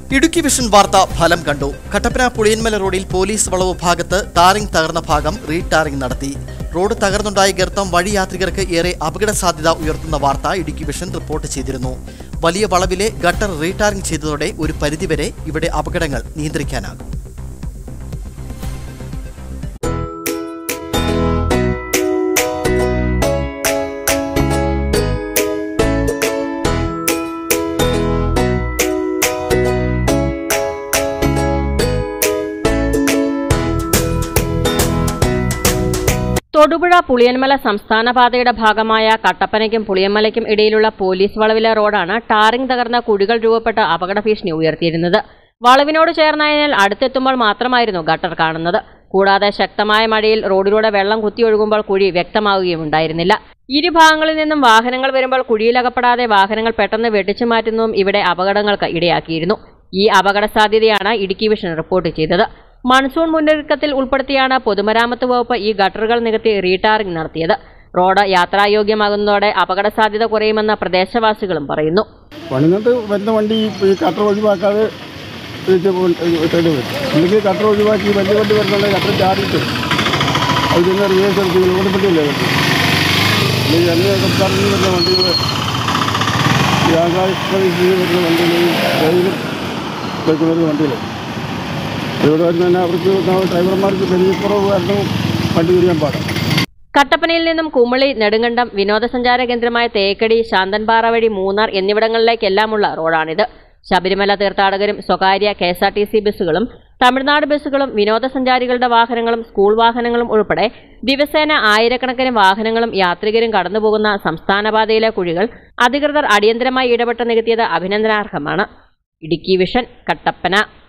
Idukki vision വാർത്ത ഫലം കണ്ടു കട്ടപ്പന പുളിയന്മല റോഡിൽ പോലീസ് വളവ് ഭാഗത്ത് ടാറിംഗ് തകർന്ന ഭാഗം റീടാറിംഗ് നടത്തി റോഡ് തകർന്നുണ്ടായ ഗർത്തം വഴി യാത്രികർക്ക് ഏറെ അപകട സാധ്യത ഉയർത്തുന്ന വാർത്ത ഇടുക്കി വിഷൻ റിപ്പോർട്ട് ചെയ്തിരുന്നു വലിയ വളവിലെ ഗട്ടർ റീടാറിംഗ് ചെയ്തതോടെ ഒരു പരിധിവരെ ഇവിടെ അപകടങ്ങൾ നിയന്ത്രിക്കാനാകും തൊടുപുഴ പുളിയന്മല സംസ്ഥാന പാതയുടെ ഭാഗമായ കട്ടപ്പനയ്ക്കും പുളിയന്മലയ്ക്കും ഇടയിലുള്ള പോലീസ് വളവിലെ റോഡാണ് ടാറിംഗ് തകർന്ന കുഴികൾ രൂപപ്പെട്ട അപകട ഭീഷണി ഉയർത്തിയിരുന്നത് വളവിനോട് ചേർന്നതിനാൽ അടുത്തെത്തുമ്പോൾ മാത്രമായിരുന്നു ഗട്ടർ കാണുന്നത് കൂടാതെ ശക്തമായ മഴയിൽ റോഡിലൂടെ വെള്ളം കുത്തിയൊഴുകുമ്പോൾ കുഴി വ്യക്തമാവുകയും ഉണ്ടായിരുന്നില്ല ഇരുഭാഗങ്ങളിൽ നിന്നും വാഹനങ്ങൾ വരുമ്പോൾ കുഴിയിലകപ്പെടാതെ വാഹനങ്ങൾ പെട്ടെന്ന് വെട്ടിച്ചു മാറ്റുന്നതും ഇവിടെ അപകടങ്ങൾക്ക് ഇടയാക്കിയിരുന്നു ഈ അപകട സാധ്യതയാണ് ഇടുക്കി വിഷൻ റിപ്പോർട്ട് ചെയ്തത് മൺസൂൺ മുന്നൊരുക്കത്തിൽ ഉൾപ്പെടുത്തിയാണ് പൊതുമരാമത്ത് വകുപ്പ് ഈ ഗട്ടറുകൾ നികത്തി റീടാറിംഗ് നടത്തിയത് റോഡ് യാത്രായോഗ്യമാകുന്നതോടെ അപകട സാധ്യത കുറയുമെന്ന് പ്രദേശവാസികളും പറയുന്നു പണിന്നിട്ട് വരുന്ന വണ്ടി ഈ ഈ കട്ടർ ഒഴിവാക്കാതെ തിരിച്ച് പോ- ഇട്ടേണ്ടി വരും അല്ലെങ്കിൽ കട്ടർ ഒഴിവാക്കി വലിയ വണ്ടി വരുന്നുണ്ടെങ്കിൽ കട്ടർ ചാടിയിട്ട് അത് ചെന്ന് റിവേഴ്സ് എടുത്ത് ലോഡ് പറ്റിയല്ലേ പറ്റും അല്ലെങ്കിൽ അന്യ സംസ്ഥാനത്തിൽ നിന്ന് വരുന്ന വണ്ടികൾ ഈ ആകാശപ്രദേശത്ത് നിന്ന് വരുന്ന വണ്ടികൾ ഡ്രൈവറും വെക്കുന്ന വണ്ടികൾ ഇവിടെ വരുന്ന അവർക്ക് ഡ്രൈവർമാർക്ക് പരിചയക്കുറവ് കാരണം വണ്ടി തിരിയാൻ പാടാം കട്ടപ്പനയിൽ നിന്നും കുമളി നെടുങ്കണ്ടം വിനോദസഞ്ചാര കേന്ദ്രമായ തേക്കടി ശാന്തൻപാറ വഴി മൂന്നാർ എന്നിവിടങ്ങളിലേക്കെല്ലാമുള്ള റോഡാണിത് ശബരിമല തീർത്ഥാടകരും സ്വകാര്യ K S R T C ബസ്സുകളും തമിഴ്നാട് ബസ്സുകളും വിനോദസഞ്ചാരികളുടെ വാഹനങ്ങളും സ്കൂൾ വാഹനങ്ങളും ഉൾപ്പെടെ ദിവസേന ആയിരക്കണക്കിന് വാഹനങ്ങളും യാത്രികരും കടന്നുപോകുന്ന സംസ്ഥാനപാതയിലെ കുഴികൾ അധികൃതർ അടിയന്തരമായി ഇടപെട്ട് നികത്തിയത് അഭിനന്ദനാർഹമാണ് ഇടുക്കി വിഷൻ കട്ടപ്പന